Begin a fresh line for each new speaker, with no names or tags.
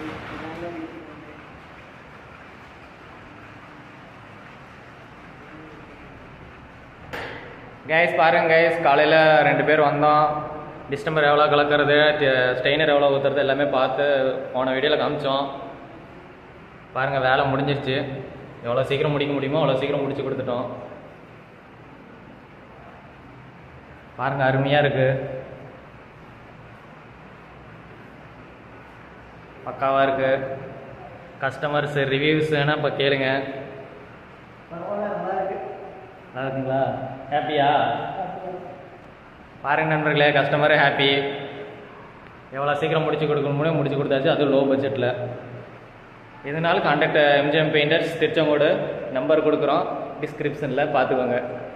guys பாருங்க guys காலையில் ரெண்டு பேர் வந்தோம் டிஸ்டம்பர் எவ்வளோ கலக்கிறது ஸ்டெயினர் எவ்வளோ ஊற்றுறது எல்லாமே பார்த்து போன வீடியோவில் காமிச்சோம் பாருங்கள் வேலை முடிஞ்சிருச்சு எவ்வளோ சீக்கிரம் முடிக்க முடியுமோ அவ்வளோ சீக்கிரம் முடிச்சு கொடுத்துட்டோம் பாருங்கள் அருமையாக இருக்குது பக்காவாக இருக்குது கஸ்டமர்ஸ் ரிவ்யூஸ் வேணால் இப்போ கேளுங்க நல்லா இருக்குங்களா ஹாப்பியா பாருங்க நண்பர்களே கஸ்டமரே ஹாப்பி எவ்வளோ சீக்கிரம் முடிச்சு கொடுக்க முடியும் முடிச்சு கொடுத்தாச்சு அதுவும் லோ பட்ஜெட்டில் இதனால contact MGM painters Tiruchengode number கொடுக்குறோம் டிஸ்கிரிப்ஷனில் பார்த்துக்கோங்க